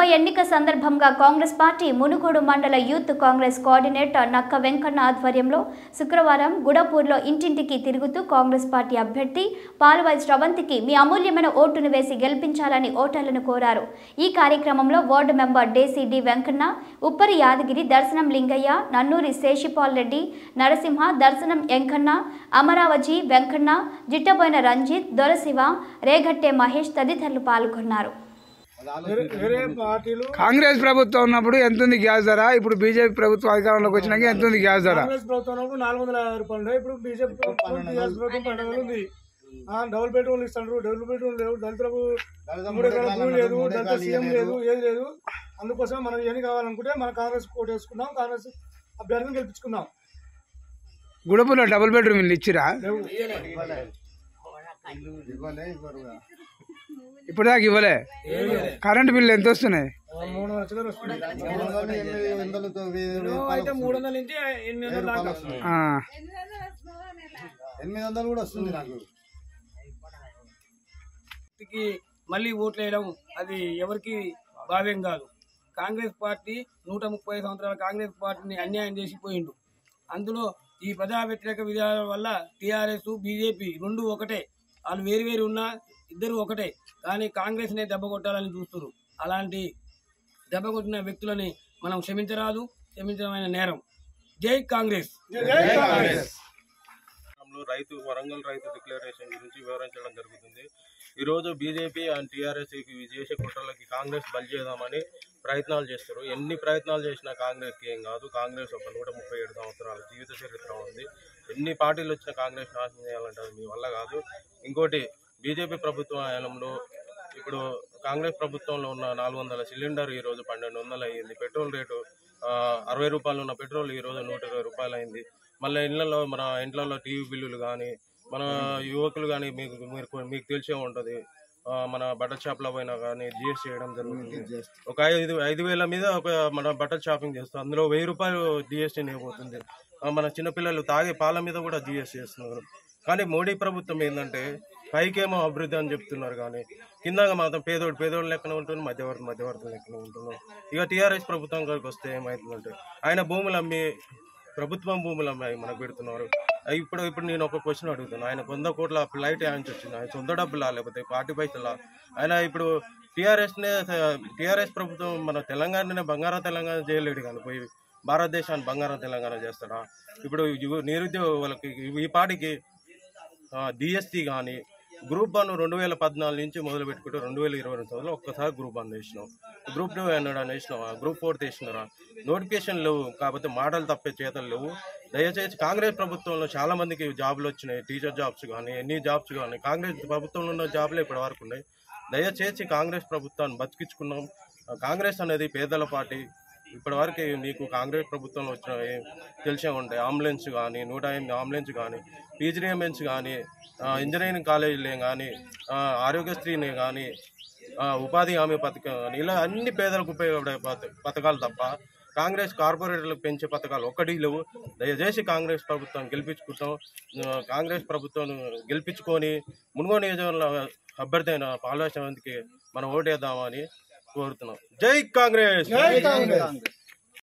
ఎన్నిక సందర్భంగా కాంగ్రెస్ పార్టీ మునుగోడు మండల యూత్ కాంగ్రెస్ కోఆర్డినేటర్ నక్క వెంకన్న ఆధ్వర్యంలో శుక్రవారం గుడపూర్లో ఇంటింటికి తిరుగుతూ కాంగ్రెస్ పార్టీ అభ్యర్థి పాల్వాయి స్రవంతికి మీ అమూల్యమైన ఓటును వేసి గెలిపించాలని ఓటర్లను కోరారు ఈ కార్యక్రమంలో వార్డు మెంబర్ డేసీడి వెంకన్న ఉప్పరి యాదగిరి దర్శనం లింగయ్య నన్నూరి శేషిపాల్ రెడ్డి నరసింహ దర్శనం ఎంకన్న అమరావజి వెంకన్న జిట్టబోయిన రంజిత్ దొరశివ రేగట్టె మహేష్ తదితరులు పాల్గొన్నారు వేరే వేరే పార్టీలు కాంగ్రెస్ ప్రభుత్వం ఉన్నప్పుడు ఎంత ఉంది గ్యాస్ ధర ఇప్పుడు బీజేపీ ప్రభుత్వం అధికారంలోకి వచ్చినాక ఎంత ఉంది గ్యాస్ ధర కాంగ్రెస్ ప్రభుత్వం ఉన్నప్పుడు నాలుగు వందల యాభై రూపాయలు ఉండే ఇప్పుడు బీజేపీ ప్రభుత్వం టీఆర్ఎస్ ప్రభుత్వం పన్నెండు వందలు ఉంది ఆ, డబుల్ బెడ్రూమ్లు ఇస్తారు డబుల్ బెడ్రూమ్ లేవు దళితులకు మూడు ఎకరాల భూమి లేదు దళిత సీఎం లేదు ఏది లేదు అందుకోసం మనం ఏమి కావాలనుకుంటే మన కాంగ్రెస్ కోట్ వేసుకుందాం కాంగ్రెస్ అభ్యర్థిని గెలిపించుకుందాం గుడపూర్లో డబుల్ బెడ్రూమ్ ఇల్లు ఇచ్చిరా లేవు. ఇప్పుడు దాకా ఇవ్వలే కరెంట్ బిల్లు ఎంత వస్తున్నాయి ఆ, మూడు వందల చిల్లర వస్తుంది అయితే మూడు వందల నుంచి ఎనిమిది వందల దాకా ఆ, ఎనిమిది వందలు కూడా వస్తుంది నాకు కి మళ్ళీ ఓట్లు వేయడం అది ఎవరికి భావ్యం కాదు కాంగ్రెస్ పార్టీ నూట ముప్పై సంవత్సరాల కాంగ్రెస్ పార్టీని అన్యాయం చేసిపోయిండు అందులో ఈ ప్రజా వ్యతిరేక విధానాల వల్ల టీఆర్ఎస్ బీజేపీ రెండు ఒకటే వాళ్ళు వేరు వేరు ఉన్నా ఇద్దరు ఒకటే కానీ కాంగ్రెస్నే దెబ్బ కొట్టాలని చూస్తున్నారు అలాంటి దెబ్బ కొట్టిన వ్యక్తులని మనం క్షమించరాదు క్షమించడమైన నేరం జై కాంగ్రెస్ రాష్ట్రంలో రైతు వరంగల్ రైతు డిక్లరేషన్ గురించి వివరించడం జరుగుతుంది ఈరోజు బీజేపీ అండ్ టీఆర్ఎస్ చేసే కుట్రలకి కాంగ్రెస్ బలి చేద్దామని ప్రయత్నాలు చేస్తారు ఎన్ని ప్రయత్నాలు చేసినా కాంగ్రెస్కి ఏం కాదు కాంగ్రెస్ ఒక నూట ముప్పై ఏడు సంవత్సరాల జీవిత చరిత్ర ఉంది ఎన్ని పార్టీలు వచ్చినా కాంగ్రెస్ నాశనం చేయాలంటే అది మీ వల్ల కాదు ఇంకోటి బీజేపీ ప్రభుత్వం హయాంలో ఇప్పుడు కాంగ్రెస్ ప్రభుత్వంలో ఉన్న నాలుగు వందల సిలిండర్ ఈరోజు పన్నెండు వందలు అయ్యింది పెట్రోల్ రేటు ఆ, అరవై రూపాయలు ఉన్న పెట్రోల్ ఈరోజు నూట ఇరవై రూపాయలు అయింది మళ్ళీ ఇళ్లలో మన ఇంట్లలో టీవీ బిల్లులు కానీ మన యువకులు కానీ మీకు మీరు మీకు తెలిసే ఉంటుంది ఆ, మన బట్టల షాప్లో పోయినా కానీ జిఎస్టీ చేయడం జరుగుతుంది ఒక ఐదు ఐదు వేల మీద ఒక మన బట్టల షాపింగ్ చేస్తాం అందులో వెయ్యి రూపాయలు జిఎస్టీ పోతుంది ఆ, మన చిన్నపిల్లలు తాగే పాల మీద కూడా జిఎస్టీ చేస్తున్నారు కానీ మోడీ ప్రభుత్వం ఏంటంటే పైకేమో అభివృద్ధి అని చెప్తున్నారు కానీ కిందగా మాత్రం పేదోడు పేదోడు లెక్కన ఉంటుంది మధ్యవర్తి మధ్యవర్తి లెక్కన ఉంటున్నాం ఇక టీఆర్ఎస్ ప్రభుత్వం గారికి వస్తే ఏమవుతుందంటే ఆయన భూములు అమ్మి ప్రభుత్వం భూములు అమ్మాయి మనకు పెడుతున్నారు అయి ఇప్పుడు ఇప్పుడు నేను ఒక క్వశ్చన్ అడుగుతున్నాను ఆయన వంద కోట్ల ఫ్లైట్ ఆయన వచ్చింది ఆయన సొంత డబ్బులా లేకపోతే పార్టీ పైసలా ఆయన ఇప్పుడు టీఆర్ఎస్నే టీఆర్ఎస్ ప్రభుత్వం మన తెలంగాణనే బంగారం తెలంగాణ చేయలేడు కానీ పోయి భారతదేశాన్ని బంగారం తెలంగాణ చేస్తాడా ఇప్పుడు యువ- నిరుద్యోగ వాళ్ళకి ఈ పార్టీకి డిఎస్సి కానీ గ్రూప్ వన్ రెండు వేల పద్నాలుగు నుంచి మొదలు పెట్టుకుంటే రెండు వేల ఇరవై రెండు సంవత్సరంలో ఒక్కసారి గ్రూప్ వన్ వేసినాం గ్రూప్ టూ అన్నాడు అని వేసినావా గ్రూప్ ఫోర్ వేసినారా నోటిఫికేషన్ లేవు కాకపోతే మాటలు తప్పే చేతలు లేవు దయచేసి కాంగ్రెస్ ప్రభుత్వంలో చాలా మందికి జాబ్లు వచ్చినాయి టీచర్ జాబ్స్ కానీ ఎన్ని జాబ్స్ కానీ కాంగ్రెస్ ప్రభుత్వంలో ఉన్న జాబ్లే ఇప్పటి వరకు ఉన్నాయి దయచేసి కాంగ్రెస్ ప్రభుత్వాన్ని బతికించుకున్నాం ఆ, కాంగ్రెస్ అనేది పేదల పార్టీ ఇప్పటి వరకు నీకు కాంగ్రెస్ ప్రభుత్వంలో వచ్చిన ఏ- తెలిసే ఉంటాయి అంబులెన్స్ కానీ నూట ఎనిమిది అంబులెన్స్ కానీ పీజీఎంఎన్స్ కానీ ఆ, ఇంజనీరింగ్ కాలేజీలే కానీ ఆ, ఆరోగ్యశ్రీనే కానీ ఆ, ఉపాధి హామీ పథకం కానీ ఇలా అన్ని పేదలకు ఉపయోగపడే పథ- పథకాలు తప్ప కాంగ్రెస్ కార్పొరేటర్లకు పెంచే పథకాలు ఒక్కటి లేవు దయచేసి కాంగ్రెస్ ప్రభుత్వం గెలిపించుకుంటాం ఆ, కాంగ్రెస్ ప్రభుత్వం గెలిపించుకొని మునుగో నియోజకవర్గంలో అభ్యర్థి అయిన పాలవాసంతికి మనం ఓటేద్దామని కోరుతున్నాం జై కాంగ్రెస్ జై కాంగ్రెస్